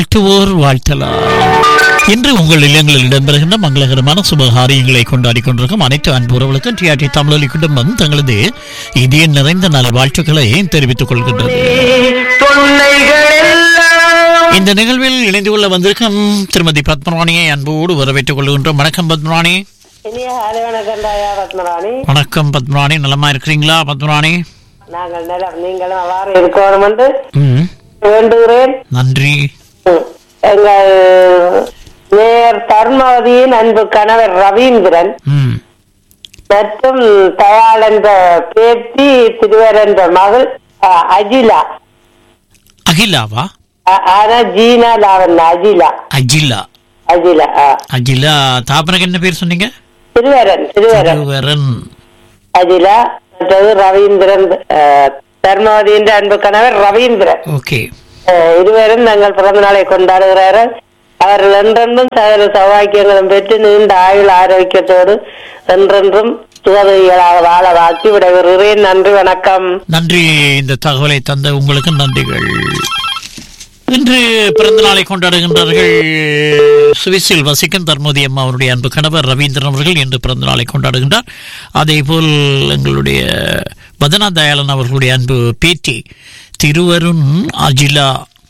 வாழ்த்துவோர் வாழ்த்தலாம் இன்று உங்கள் இல்லங்களில் இடம்பெறுகின்ற மங்களகரமான சுபகாரியங்களை கொண்டாடி கொண்டிருக்கும் அனைத்து அன்புறவுகளுக்கும் டிஆர்டி தமிழொலி குடும்பம் தங்களது இதய நிறைந்த நல வாழ்த்துக்களை தெரிவித்துக் கொள்கின்றது இந்த நிகழ்வில் இணைந்து கொள்ள வந்திருக்கும் திருமதி பத்மராணியை அன்போடு வரவேற்றுக் கொள்கின்றோம் வணக்கம் பத்மராணி இனிய காலை வணக்கம் தாயா பத்மராணி வணக்கம் பத்மராணி நலமா இருக்கிறீங்களா பத்மராணி நாங்கள் நிலம் நீங்களும் அவ்வாறு இருக்கணும் என்று ம் வேண்டுகிறேன் நன்றி ம். எங்கள் மேயர் தர்மவதியின் அன்பு கணவர் ரவீந்திரன் ம் மற்றும் தயாள் என்ற பேத்தி திருவர் என்ற மகள் அ, அஜிலா அகிலாவா அ- ஆனா ஜீனா லாவன் அஜிலா அஜிலா அஜிலா ஆ. அஜிலா தாப்பனுக்கு என்ன பேர் சொன்னீங்க திருவரன் திருவரன் திருவரன் அஜிலா மற்றது ரவீந்திரன் அ, தர்மவதியின் அன்பு கணவர் ரவீந்திரன் ஓகே அஹ் இருவரும் தங்கள் பிறந்த நாளை கொண்டாடுகிறார்கள் அவர்கள் என்றென்றும் சகல சௌபாக்கியங்களும் பெற்று நீண்ட ஆயுள் ஆரோக்கியத்தோடு என்றென்றும் சுகதைகளாக வாழ வாழ்த்தி விடைபெறுகிறேன் நன்றி வணக்கம் நன்றி இந்த தகவலை தந்த உங்களுக்கு நன்றிகள் இன்று பிறந்த நாளை கொண்டாடுகின்றார்கள் சுவிஸில் வசிக்கும் தர்மோதி அம்மா அவருடைய அன்பு கணவர் ரவீந்திரன் அவர்கள் இன்று பிறந்த நாளை கொண்டாடுகின்றார் அதே போல் எங்களுடைய வதனா தயாளன் அவர்களுடைய அன்பு பேத்தி திருவருண் அஜிலா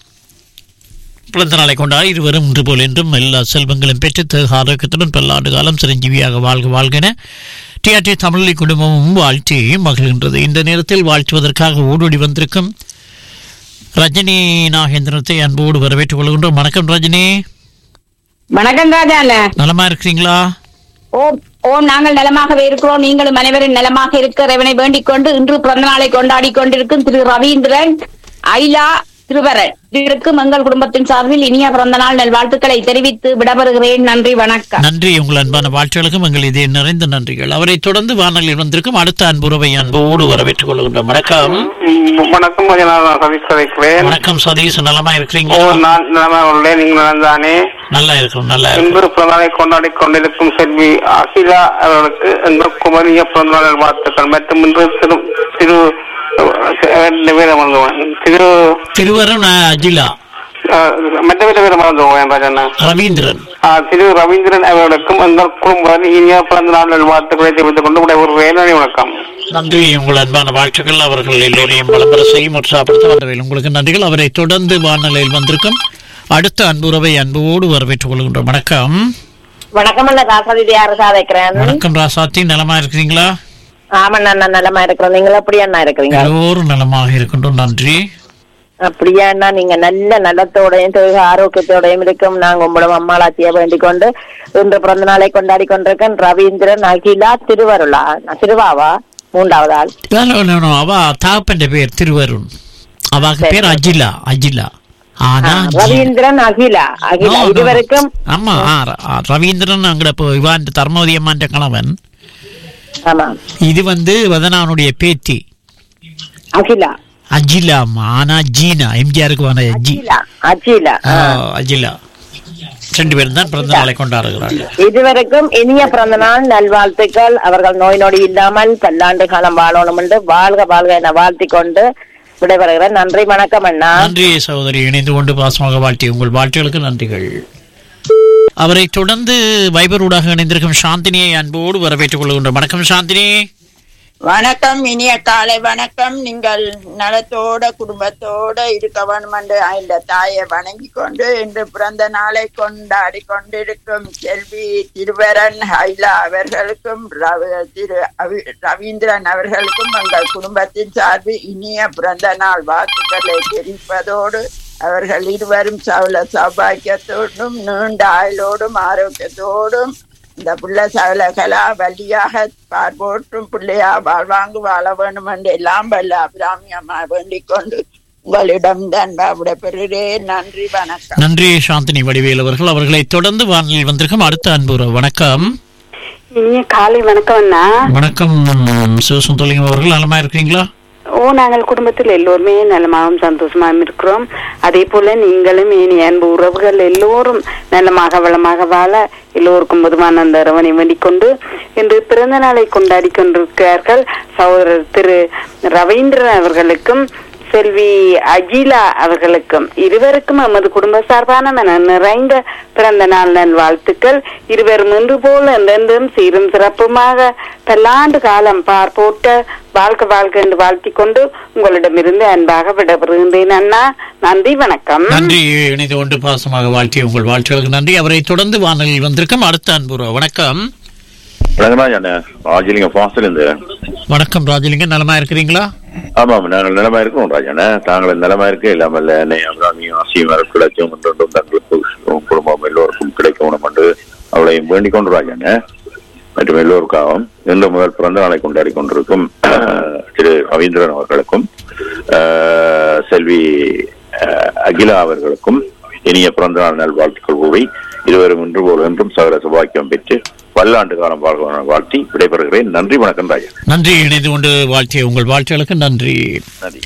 பிறந்த நாளை கொண்டாடி இருவரும் இன்று போல் என்றும் எல்லா செல்வங்களும் பெற்று தேக ஆரோக்கியத்துடன் பல்லாண்டு காலம் சிரஞ்சீவியாக வாழ்க வாழ்கென டிஆர்டி தமிழி குடும்பமும் வாழ்த்தி மகிழ்கின்றது இந்த நேரத்தில் வாழ்த்துவதற்காக ஓடோடி வந்திருக்கும் ரஜினி நாகேந்திரத்தை அன்போடு வரவேற்றுக் கொள்கின்றோம் வணக்கம் ரஜினி வணக்கம் ராஜால நலமா இருக்கிறீங்களா ஓம் ஓம் நாங்கள் நலமாகவே இருக்கிறோம் நீங்களும் அனைவரும் நலமாக இருக்கிறவனை வேண்டிக் கொண்டு இன்று பிறந்த நாளை கொண்டாடி கொண்டிருக்கும் திரு ரவீந்திரன் ஐலா திருவரன் இருக்கும் எங்கள் குடும்பத்தின் சார்பில் இனிய பிறந்த நாள் நல்வாழ்த்துக்களை தெரிவித்து விடபெறுகிறேன் நன்றி வணக்கம் நன்றி உங்கள் அன்பான வாழ்த்துகளுக்கும் எங்கள் இதே நிறைந்த நன்றிகள் அவரை தொடர்ந்து வானொலியில் வந்திருக்கும் அடுத்த அன்புறவை அன்போடு வரவேற்றுக் கொள்கின்றோம் வணக்கம் ம், வணக்கம் கொஞ்சம் நான் சதீஷ் கதைக்கிறேன் வணக்கம் சதீஷ் நலமா ஓ இருக்கிறீங்களா நான் நலமாக உள்ளேன் நீங்கள் நலந்தானே நல்லா இருக்கும் நல்லா இருக்கும் இன்று பிறந்தநாளை கொண்டாடி கொண்டிருக்கும் செல்வி அகிலா அவர்களுக்கு எங்கள் குமரிய பிறந்தநாள் வாழ்த்துக்கள் மற்றும் இன்று திரு திரு ரெண்டு பேரை மறந்துவேன் திரு திருவருண் அஜிலா அஹ், மற்ற பேர பேரை மறந்துவேன் ராஜண்ணா ரவீந்திரன் அஹ், திரு ரவீந்திரன் அவர்களுக்கும் எங்கள் குடும்பம் இனிய பிறந்த நாள் வாழ்த்துக்களை தெரிவித்துக் கொண்டு உடைய ஒரு வேலை வணக்கம் நன்றி உங்கள் அன்பான வாழ்த்துக்கள் அவர்கள் எல்லோரையும் வளம்பர செய்யும் உற்சாகப்படுத்த வந்தவையில் உங்களுக்கு நன்றிகள் அவரை தொடர்ந்து வானொலியில் வந்திருக்கும் அடுத்த அன்புறவை அன்போடு வரவேற்றுக் கொள்கின்றோம் வணக்கம் வணக்கம் அண்ணா காசாதி அரசா இருக்கிறேன் வணக்கம் ராசாத்தி நலமா இருக்கிறீங்களா ஆமா அண்ணா நலமா இருக்கிறோம் நீங்கள் எப்படி அண்ணா இருக்கிறீங்க எல்லோரும் நலமாக இருக்கின்றோம் நன்றி அப்படியா அண்ணா நீங்க நல்ல நலத்தோடையும் தொழில் ஆரோக்கியத்தோடையும் இருக்கும் நாங்க உங்களும் அம்மாளாச்சிய வேண்டிக் கொண்டு இன்று பிறந்த நாளை கொண்டாடி கொண்டிருக்கேன் ரவீந்திரன் அகிலா திருவருளா திருவாவா மூன்றாவது ஆள் வேலை வேணும். அவ தாப்பன்ற பேர் திருவருண் அவாக்கு பேர் அஜிலா அஜிலா ஆனா ஜி- ரவீந்திரன் அகிலா அகிலா No, no. இதுவரைக்கும் ஆமா ஆ, ர- ஆ, ரவீந்திரன் அங்கட இப்போ இவான் தர்மவதி அம்மான்ற கணவன் ஆமா இது வந்து வதனானுடைய பேத்தி அகிலா அஜிலா அம்மா ஆனா ஜீனா எம்ஜிஆருக்கு வந்த ஜி அகிலா அகிலா ஆ, அஜிலா ரெண்டு பேரும் தான் பிறந்த நாளை கொண்டாடுகிறார்கள் இதுவரைக்கும் இனிய பிறந்த நாள் நல்வாழ்த்துக்கள் அவர்கள் நோய் நொடி இல்லாமல் பல்லாண்டு காலம் வாழணும் என்று வாழ்க வாழ்க என வாழ்த்திக் கொண்டு விடைபெறுகிறேன் நன்றி வணக்கம் அண்ணா நன்றி சகோதரி இணைந்து கொண்டு பாசமாக வாழ்த்தி உங்கள் வாழ்த்துகளுக்கு நன்றிகள் அவரை தொடர்ந்து வைபர் ஊடாக இணைந்திருக்கும் சாந்தினியை அன்போடு வரவேற்றுக் கொள்கின்றோம் வணக்கம் சாந்தினி வணக்கம் இனிய காலை வணக்கம் நீங்கள் நலத்தோட குடும்பத்தோட இருக்க வேண்டும் என்று இந்த தாயை வணங்கி கொண்டு இன்று பிறந்த நாளை கொண்டாடி கொண்டிருக்கும் செல்வி திருவரன் ஹைலா அவர்களுக்கும் ரவி- திரு அவி- ரவீந்திரன் அவர்களுக்கும் எங்கள் குடும்பத்தின் சார்பில் இனிய பிறந்த நாள் வாழ்த்துக்களை தெரிவிப்பதோடு அவர்கள் இருவரும் சவுல சௌபாக்கியத்தோடும் நீண்ட ஆயுளோடும் ஆரோக்கியத்தோடும் இந்த புள்ள சகலகலா வழியாக பார்ப்போற்றும் பிள்ளையா வாழ்வாங்கு வாழ வேண்டும் என்று எல்லாம் வல்ல அபிராமி அம்மா வேண்டிக் கொண்டு உங்களிடம் தான் விட பெறுகிறேன் நன்றி வணக்கம் நன்றி சாந்தினி வடிவேல் அவர்கள் அவர்களை தொடர்ந்து வானில் வந்திருக்கும் அடுத்த அன்பு வணக்கம் இனிய காலை வணக்கம் அண்ணா வணக்கம் சிவசுந்தலிங்கம் அவர்கள் நலமா இருக்கிறீங்களா ஓ நாங்கள் குடும்பத்தில் எல்லோருமே நலமாகவும் சந்தோஷமாகவும் இருக்கிறோம் அதே போல நீங்களும் இனி அன்பு உறவுகள் எல்லோரும் நலமாக வளமாக வாழ எல்லோருக்கும் பொதுவான அந்த அரவணை வேண்டிக் கொண்டு இன்று பிறந்த நாளை கொண்டாடி கொண்டிருக்கிறார்கள் சகோதரர் திரு ரவீந்திரன் அவர்களுக்கும் செல்வி அகிலா அவர்களுக்கும் இருவருக்கும் எமது குடும்ப சார்பான மன நிறைந்த பிறந்த நாள் நல் வாழ்த்துக்கள் இருவரும் இன்று போல் என்றென்றும் சீரும் சிறப்புமாக பல்லாண்டு காலம் பார் போட்ட வாழ்க்கை வாழ்க்கை என்று வாழ்த்திக் கொண்டு உங்களிடமிருந்து அன்பாக விடைபெறுகின்றேன் அண்ணா நன்றி வணக்கம் நன்றி இணைந்து கொண்டு பாசமாக வாழ்த்திய உங்கள் வாழ்த்துகளுக்கு நன்றி அவரை தொடர்ந்து வானொலியில் வந்திருக்கும் அடுத்த அன்புறவு வணக்கம் வணக்கம் அண்ணா ராஜலிங்க ஃபாஸ்டில் இருந்து வணக்கம் ராஜலிங்கம் நலமா இருக்கிறீங்களா ஆமாம் நாங்கள் நிலமா இருக்கோம் ராஜாண்ணா தாங்கள் நிலமா இருக்க இல்லாமல் என்னை அபிராமியும் ஆசியும் வர கிடைச்சும் என்றும் தங்களுக்கு உம் குடும்பம் எல்லோருக்கும் கிடைக்கணும் என்று அவளையும் வேண்டிக் கொண்டு ராஜாண்ணா மற்றும் எல்லோருக்காகவும் இன்று முதல் பிறந்த நாளை கொண்டாடி கொண்டிருக்கும் திரு ரவீந்திரன் அவர்களுக்கும் ஆஹ், செல்வி ஆஹ், அகிலா அவர்களுக்கும் இனிய பிறந்த நாள் நல் வாழ்த்துக்கள் கூறி இருவரும் இன்று போல் என்றும் சகல சுபாக்கியம் பெற்று பல்லாண்டு காலம் வாழ்க வாழ்த்தி விடைபெறுகிறேன் நன்றி வணக்கம் ராஜா நன்றி இணைந்து கொண்டு வாழ்த்திய உங்கள் வாழ்த்துகளுக்கு நன்றி நன்றி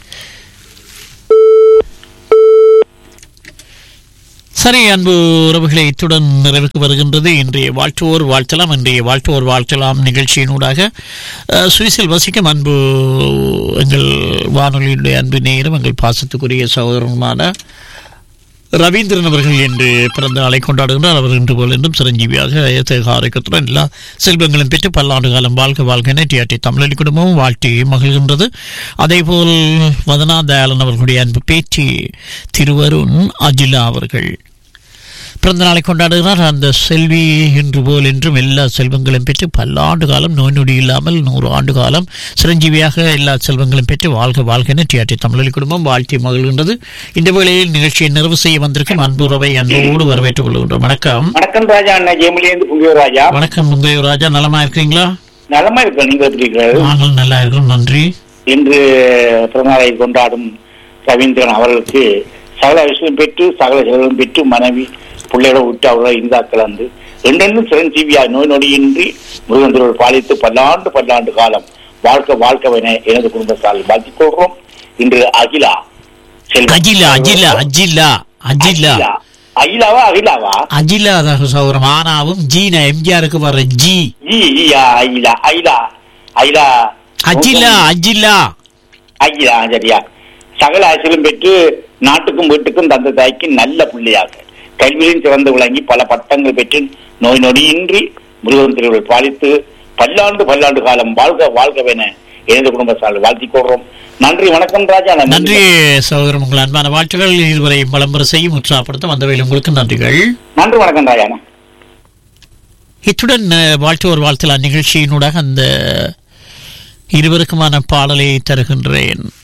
சரி அன்பு உறவுகளை இத்துடன் நிறைவுக்கு வருகின்றது இன்றைய வாழ்த்துவோர் வாழ்த்தலாம் இன்றைய வாழ்த்துவோர் வாழ்த்தலாம் நிகழ்ச்சியினூடாக அஹ், சுவிஸில் வசிக்கும் அன்பு எங்கள் வானொலியினுடைய அன்பு நேரம் எங்கள் பாசத்துக்குரிய சகோதரனுமான ரவீந்திரன் அவர்கள் என்று பிறந்த நாளை கொண்டாடுகின்றார் அவர் இன்று போல் என்றும் சிரஞ்சீவியாக ஏத்தக ஆரோக்கியத்துடன் எல்லா செல்வங்களும் பெற்று பல்லாண்டு காலம் வாழ்க வாழ்க டிஆர்டி தமிழொலி குடும்பமும் வாழ்த்தி மகிழ்கின்றது அதேபோல் வதனா தயாளன் அவர்களுடைய அன்பு பேச்சு திருவருண் அஜிலா அவர்கள் பிறந்த நாளை கொண்டாடுகிறார் அந்த செல்வி இன்று போல் என்றும் எல்லா செல்வங்களும் பெற்று பல்லாண்டு காலம் நோய் நொடி இல்லாமல் நூறு ஆண்டு காலம் சிரஞ்சீவியாக எல்லா செல்வங்களும் பெற்று வாழ்க வாழ்கென டிஆர்டி தமிழொலி குடும்பம் வாழ்த்தி மகிழ்கின்றது இந்த வேளையில் நிகழ்ச்சியை நிறைவு செய்ய வந்திருக்கும் அன்புறவை அன்போடு வரவேற்றுக் கொள்கின்றோம் வணக்கம் வணக்கம் ராஜா அண்ணா ஜெயமொழியிலிருந்து புங்கியூர் ராஜா வணக்கம் முந்தைய ராஜா நலமா இருக்கிறீங்களா நலமா இருக்க நீங்க எப்படி இருக்கிறார்கள் நாங்கள் நல்லா இருக்கிறோம் நன்றி இன்று பிறந்தநாளை கொண்டாடும் ரவீந்திரன் அவர்களுக்கு சகல விஷயம் பெற்று சகல செல்வம் பெற்று மனைவி பிள்ளையோட விட்டு அவரோட இந்தா கலந்து என்றென்றும் சிரஞ்சீவியா நோய் நொடியின்றி முருகன் திருவள் பாலித்து பல்லாண்டு பல்லாண்டு காலம் வாழ்க்கை வாழ்க்கை எனது குடும்பத்தால் வாழ்த்திக் கொள்கிறோம் இன்று அகிலா செல்வம். அஜிலா அஜிலா அஜிலா அஜிலா அகிலா. அகிலாவா அகிலாவா அஜிலா தான் சௌரம் ஆனாவும் ஜீனா எம்ஜிஆருக்கு வர ஜி ஜி ஜியா அகிலா அகிலா அகிலா அஜிலா அஜிலா ஐயா சரியா சகல ஆசிரியம் பெற்று நாட்டுக்கும் வீட்டுக்கும் தந்த தாய்க்கு நல்ல பிள்ளையாக கல்வியிலும் சிறந்து விளங்கி பல பட்டங்கள் பெற்று நோய் நொடியின்றி முருகன் திருவிழல் பாலித்து பல்லாண்டு பல்லாண்டு காலம் வாழ்க வாழ்கவென எனது குடும்பத்தால் வாழ்த்திக் கொள்றோம் நன்றி வணக்கம் ராஜா நான் நன்றி சகோதரன் உங்கள் அன்பான வாழ்த்துக்கள் இதுவரை விளம்பரம் செய்யும் உற்சாகப்படுத்தும் வந்தவையில் உங்களுக்கு நன்றிகள் நன்றி வணக்கம் ராஜா இத்துடன் அஹ், வாழ்த்துவோர் வாழ்த்தலாம் நிகழ்ச்சியினூடாக அந்த இருவருக்குமான பாடலை தருகின்றேன்